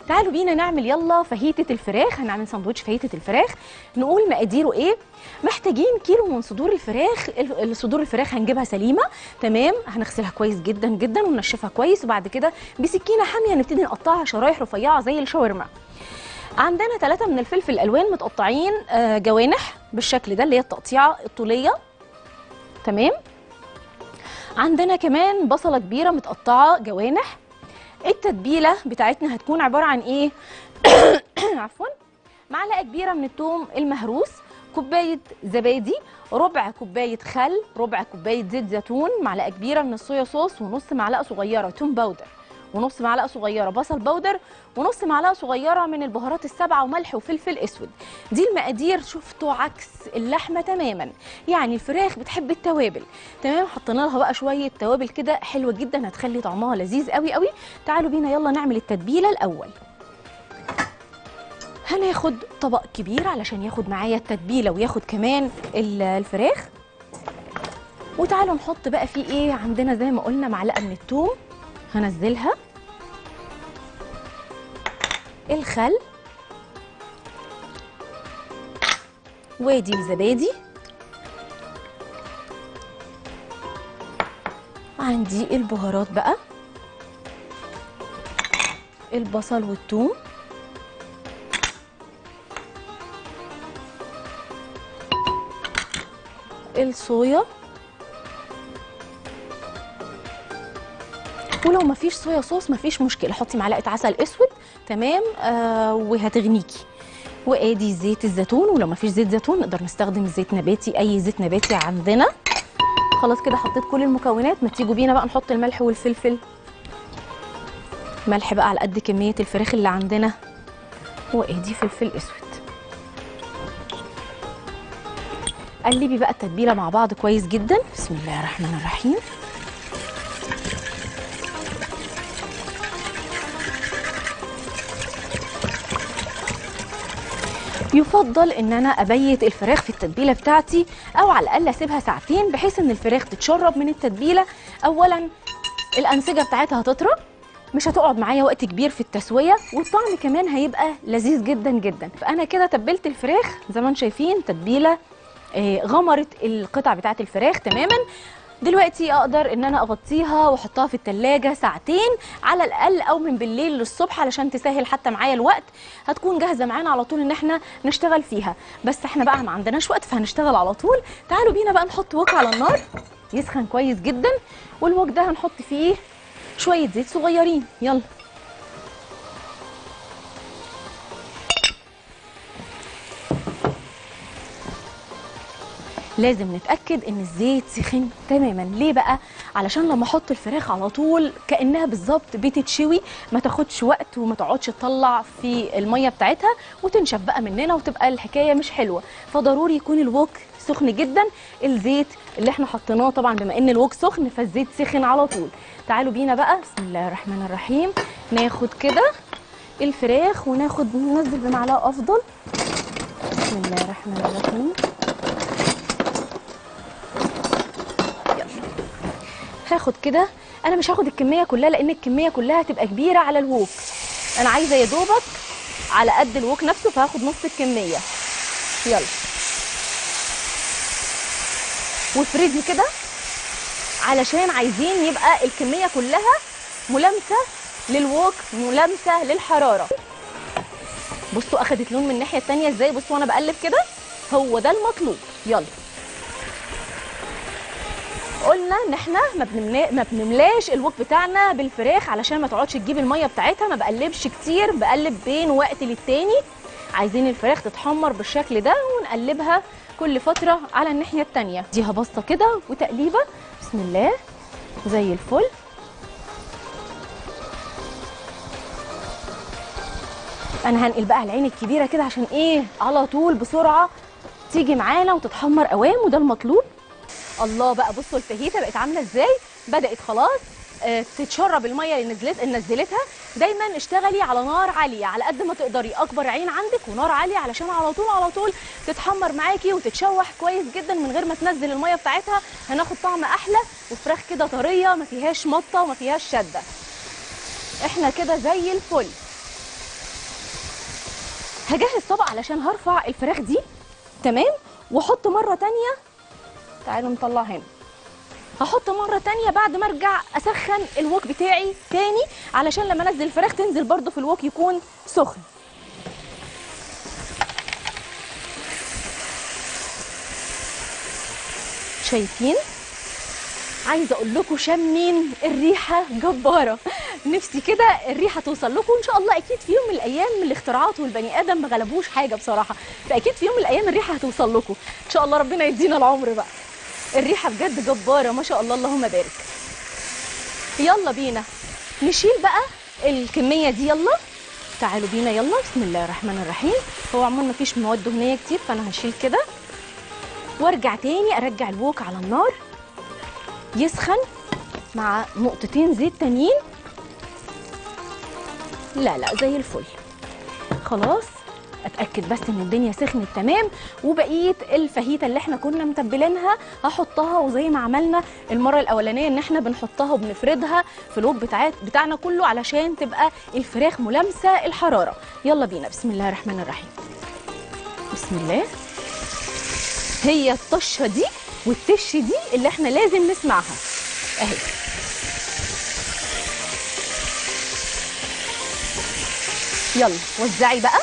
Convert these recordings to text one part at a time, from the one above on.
تعالوا بينا نعمل يلا فاهيتة الفراخ هنعمل سندوتش فاهيتة الفراخ نقول مقاديره ايه محتاجين كيلو من صدور الفراخ ال- صدور الفراخ هنجيبها سليمة تمام هنغسلها كويس جدا جدا وننشفها كويس وبعد كده بسكينة حامية نبتدي نقطعها شرايح رفيعة زي الشاورما عندنا ثلاثة من الفلفل الألوان متقطعين آه، جوانح بالشكل ده اللي هي التقطيعة الطولية تمام عندنا كمان بصلة كبيرة متقطعة جوانح التتبيلة بتاعتنا هتكون عبارة عن ايه عفوا معلقة كبيرة من الثوم المهروس كوباية زبادي ربع كوباية خل ربع كوباية زيت زيتون معلقة كبيرة من الصويا صوص ونص معلقة صغيرة توم باودر ونص معلقة صغيرة بصل باودر ونص معلقة صغيرة من البهارات السبعة وملح وفلفل اسود دي المقادير شفتوا عكس اللحمة تماما يعني الفراخ بتحب التوابل تمام حطينا لها بقى شوية توابل كده حلوة جدا هتخلي طعمها لذيذ قوي قوي تعالوا بينا يلا نعمل التتبيلة الأول هناخد طبق كبير علشان ياخد معايا التتبيله وياخد كمان ال- الفراخ وتعالوا نحط بقى فيه ايه عندنا زي ما قلنا معلقه من الثوم هنزلها الخل وادي الزبادي عندي البهارات بقى البصل والثوم الصويا ولو مفيش صويا صوص مفيش مشكله حطي معلقه عسل اسود تمام آه وهتغنيكي وادي زيت الزيتون ولو مفيش زيت زيتون نقدر نستخدم زيت نباتي اي زيت نباتي عندنا خلاص كده حطيت كل المكونات ما تيجوا بينا بقى نحط الملح والفلفل ملح بقى على قد كميه الفراخ اللي عندنا وادي فلفل اسود قلبي بقى التتبيله مع بعض كويس جدا بسم الله الرحمن الرحيم يفضل ان انا ابيت الفراخ في التتبيله بتاعتي او على الاقل اسيبها ساعتين بحيث ان الفراخ تتشرب من التتبيله اولا الانسجه بتاعتها هتطرى مش هتقعد معايا وقت كبير في التسويه والطعم كمان هيبقى لذيذ جدا جدا فانا كده تبلت الفراخ زي ما انتم شايفين تتبيله آه، غمرت القطع بتاعت الفراخ تماما دلوقتي اقدر ان انا اغطيها واحطها في التلاجة ساعتين على الاقل او من بالليل للصبح علشان تسهل حتى معايا الوقت هتكون جاهزه معانا على طول ان احنا نشتغل فيها بس احنا بقى ما عندناش وقت فهنشتغل على طول تعالوا بينا بقى نحط وok على النار يسخن كويس جدا والوok ده هنحط فيه شويه زيت صغيرين يلا لازم نتاكد ان الزيت سخن تماما ليه بقى علشان لما احط الفراخ على طول كانها بالظبط بتتشوي ما تاخدش وقت وما تقعدش تطلع في الميه بتاعتها وتنشف بقى مننا وتبقى الحكايه مش حلوه فضروري يكون الوك سخن جدا الزيت اللي احنا حطيناه طبعا بما ان الوك سخن فالزيت سخن على طول تعالوا بينا بقى بسم الله الرحمن الرحيم ناخد كده الفراخ وناخد ننزل بمعلقه افضل بسم الله الرحمن الرحيم هاخد كده انا مش هاخد الكميه كلها لان الكميه كلها هتبقى كبيره على الووك انا عايزه يا دوبك على قد الووك نفسه فهاخد نص الكميه يلا وافردي كده علشان عايزين يبقى الكميه كلها ملامسه للووك ملامسه للحراره بصوا اخدت لون من الناحيه التانية ازاي بصوا وانا بقلب كده هو ده المطلوب يلا قلنا ان احنا ما بنملا ما بنملاش الوك بتاعنا بالفراخ علشان ما تقعدش تجيب الميه بتاعتها ما بقلبش كتير بقلب بين وقت للتاني عايزين الفراخ تتحمر بالشكل ده ونقلبها كل فتره على الناحيه التانية اديها بصه كده وتقليبه بسم الله زي الفل انا هنقل بقى العين الكبيره كده عشان ايه على طول بسرعه تيجي معانا وتتحمر قوام وده المطلوب الله بقى بصوا الفاهيتا بقت عامله ازاي بدات خلاص آه، تتشرب الميه اللي نزلت اللي نزلتها دايما اشتغلي على نار عاليه على قد ما تقدري اكبر عين عندك ونار عاليه علشان على طول على طول تتحمر معاكي وتتشوح كويس جدا من غير ما تنزل الميه بتاعتها هناخد طعم احلى وفراخ كده طريه ما فيهاش مطه وما فيهاش شده احنا كده زي الفل هجهز طبق علشان هرفع الفراخ دي تمام واحط مره تانية تعالوا نطلع هنا هحط مره تانية بعد ما ارجع اسخن الوك بتاعي تاني علشان لما انزل الفراخ تنزل برده في الوك يكون سخن شايفين عايزه اقول لكم شامين الريحه جباره نفسي كده الريحه توصل لكم ان شاء الله اكيد في يوم من الايام من الاختراعات والبني ادم ما غلبوش حاجه بصراحه فاكيد في يوم من الايام الريحه هتوصل لكم ان شاء الله ربنا يدينا العمر بقى الريحه بجد جباره ما شاء الله اللهم بارك يلا بينا نشيل بقى الكميه دي يلا تعالوا بينا يلا بسم الله الرحمن الرحيم هو عموما مفيش مواد دهنيه كتير فانا هشيل كده وارجع تاني ارجع الوك على النار يسخن مع نقطتين زيت تانيين لا لا زي الفل خلاص اتاكد بس ان الدنيا سخنت تمام وبقيه الفاهيتا اللي احنا كنا متبلينها هحطها وزي ما عملنا المره الاولانيه ان احنا بنحطها وبنفردها في الوك بتاعت بتاعنا كله علشان تبقى الفراخ ملامسه الحراره يلا بينا بسم الله الرحمن الرحيم بسم الله هي الطشه دي والتش دي اللي احنا لازم نسمعها اهي يلا وزعي بقى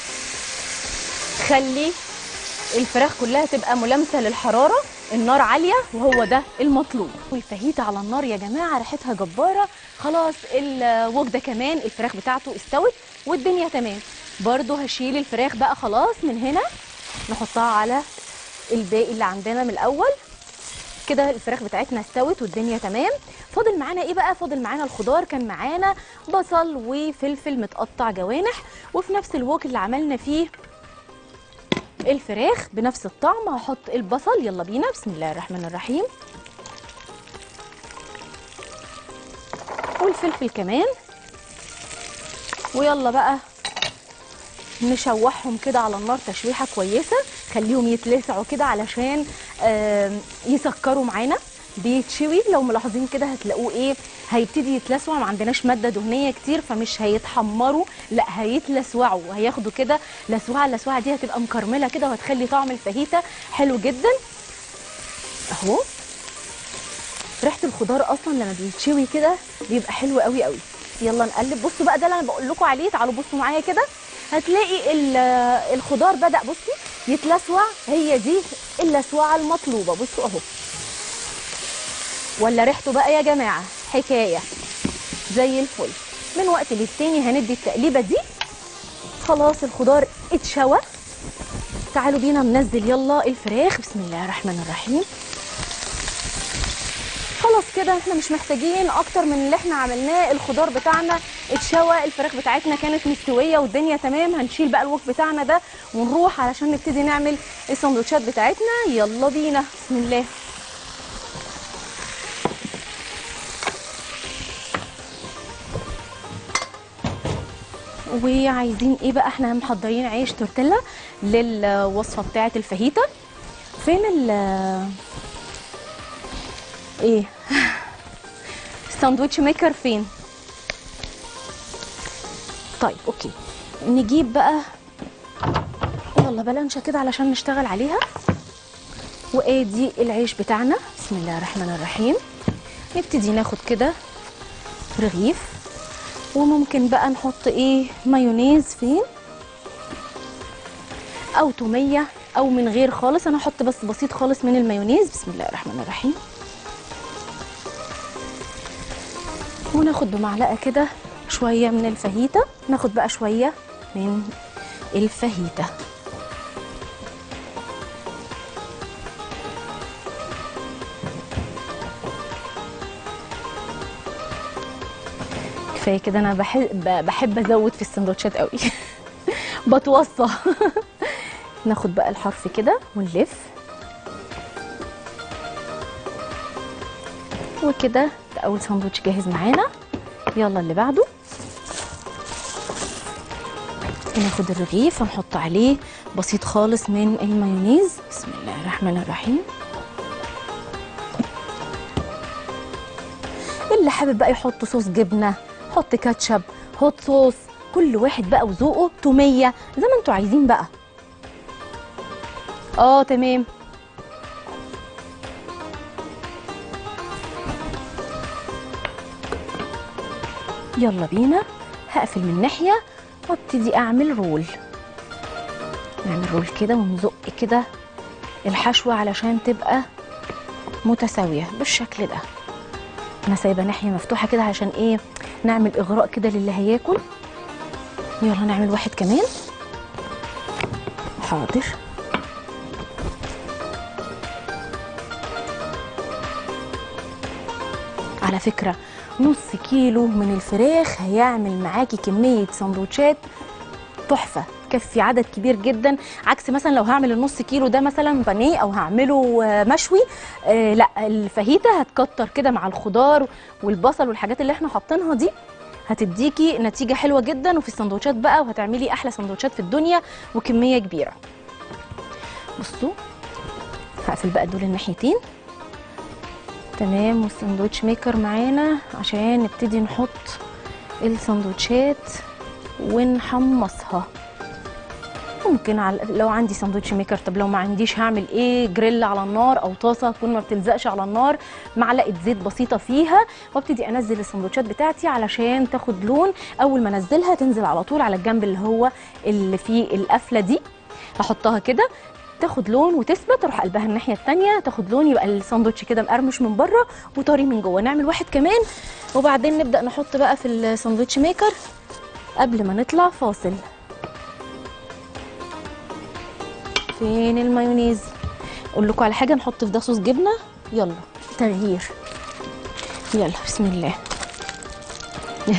خلي الفراخ كلها تبقى ملامسه للحراره النار عاليه وهو ده المطلوب والفاهيتا على النار يا جماعه ريحتها جباره خلاص الوك ده كمان الفراخ بتاعته استوت والدنيا تمام برضو هشيل الفراخ بقى خلاص من هنا نحطها على الباقي اللي عندنا من الاول كده الفراخ بتاعتنا استوت والدنيا تمام فاضل معانا ايه بقى فاضل معانا الخضار كان معانا بصل وفلفل متقطع جوانح وفي نفس الوك اللي عملنا فيه الفراخ بنفس الطعم هحط البصل يلا بينا بسم الله الرحمن الرحيم والفلفل كمان ويلا بقى نشوحهم كده على النار تشويحه كويسه خليهم يتلسعوا كده علشان آم، يسكروا معانا بيتشوي لو ملاحظين كده هتلاقوه ايه هيبتدي يتلسع ما عندناش ماده دهنيه كتير فمش هيتحمروا لا هيتلسعوا وهياخدوا كده لسوعه اللسوعه دي هتبقى مكرمله كده وهتخلي طعم الفاهيتا حلو جدا اهو ريحه الخضار اصلا لما بيتشوي كده بيبقى حلو قوي قوي يلا نقلب بصوا بقى ده اللي انا بقول لكم عليه تعالوا بصوا معايا كده هتلاقي ال- الخضار بدا بصي يتلسوع هي دي اللسوعه المطلوبه بصوا اهو ولا ريحته بقى يا جماعه حكايه زي الفل من وقت للتاني هندي التقليبه دي خلاص الخضار اتشوى تعالوا بينا ننزل يلا الفراخ بسم الله الرحمن الرحيم خلاص كده احنا مش محتاجين اكتر من اللي احنا عملناه الخضار بتاعنا اتشوى الفراخ بتاعتنا كانت مستويه والدنيا تمام هنشيل بقى الوك بتاعنا ده ونروح علشان نبتدي نعمل السندوتشات بتاعتنا يلا بينا بسم الله وعايزين ايه بقى احنا محضرين عيش تورتيلا للوصفه بتاعه الفاهيتا فين ال ايه الساندوتش ميكر فين طيب اوكي نجيب بقى يلا بلانشة كده علشان نشتغل عليها وادي العيش بتاعنا بسم الله الرحمن الرحيم نبتدي ناخد كده رغيف وممكن بقى نحط ايه مايونيز فين او توميه او من غير خالص انا هحط بس بسيط خالص من المايونيز بسم الله الرحمن الرحيم وناخد بمعلقه كده شويه من الفاهيتا ناخد بقى شويه من الفاهيتا كفايه كده انا بحب بحب ازود في السندوتشات قوي بتوصى ناخد بقى الحرف كده ونلف وكده ده اول ساندوتش جاهز معانا يلا اللي بعده ناخد الرغيف ونحط عليه بسيط خالص من المايونيز بسم الله الرحمن الرحيم اللي حابب بقى يحط صوص جبنه حط كاتشب هوت صوص كل واحد بقى وذوقه توميه زي ما انتوا عايزين بقى اه تمام يلا بينا هقفل من ناحيه وابتدي اعمل رول نعمل رول كده ونزق كده الحشوه علشان تبقى متساويه بالشكل ده انا سايبه ناحيه مفتوحه كده عشان ايه نعمل اغراء كده للي هياكل يلا نعمل واحد كمان حاضر على فكره نص كيلو من الفراخ هيعمل معاكي كميه سندوتشات تحفه تكفي عدد كبير جدا عكس مثلا لو هعمل النص كيلو ده مثلا بانيه او هعمله آه، مشوي آه لا الفاهيتا هتكتر كده مع الخضار والبصل والحاجات اللي احنا حاطينها دي هتديكي نتيجه حلوه جدا وفي السندوتشات بقى وهتعملي احلى سندوتشات في الدنيا وكميه كبيره بصوا هقفل بقى دول الناحيتين تمام والساندوتش ميكر معانا عشان نبتدي نحط الساندوتشات ونحمصها ممكن على لو عندي ساندوتش ميكر طب لو ما عنديش هعمل ايه جريل على النار او طاسه تكون ما بتلزقش على النار معلقه زيت بسيطه فيها وابتدي انزل السندوتشات بتاعتي علشان تاخد لون اول ما انزلها تنزل على طول على الجنب اللي هو اللي فيه القفله دي هحطها كده تاخد لون وتثبت اروح قلبها الناحيه الثانيه تاخد لون يبقى الساندوتش كده مقرمش من بره وطري من جوه نعمل واحد كمان وبعدين نبدا نحط بقى في الساندوتش ميكر قبل ما نطلع فاصل فين المايونيز اقول لكم على حاجه نحط في ده صوص جبنه يلا تغيير يلا بسم الله يلا.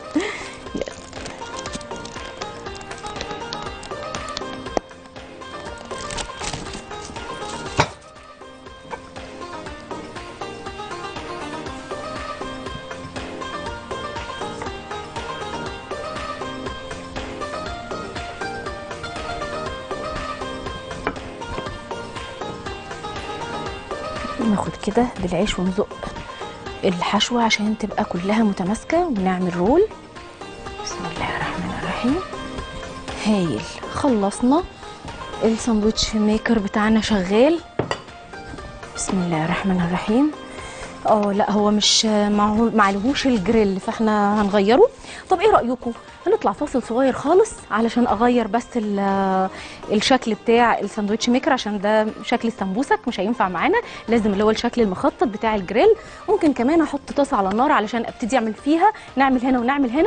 ناخد كده بالعيش ونزق الحشوة عشان تبقى كلها متماسكة ونعمل رول بسم الله الرحمن الرحيم هايل خلصنا الساندوتش ميكر بتاعنا شغال بسم الله الرحمن الرحيم اه لا هو مش معهو- معلهوش الجريل فاحنا هنغيره طب ايه رايكم هنطلع فاصل صغير خالص علشان اغير بس ال- الشكل بتاع الساندوتش ميكر عشان ده شكل السمبوسك مش هينفع معانا لازم اللي هو الشكل المخطط بتاع الجريل ممكن كمان احط طاسه على النار علشان ابتدي اعمل فيها نعمل هنا ونعمل هنا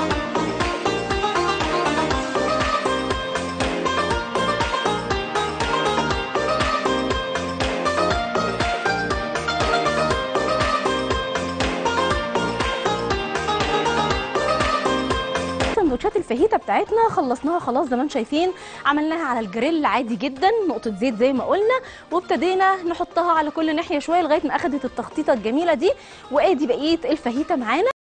سندوتشات الفاهيتا بتاعتنا خلصناها خلاص زي ما انتم شايفين عملناها على الجريل عادي جدا نقطه زيت زي ما قلنا وابتدينا نحطها على كل ناحيه شويه لغايه ما اخدت التخطيطه الجميله دي وادي بقيه الفاهيتا معانا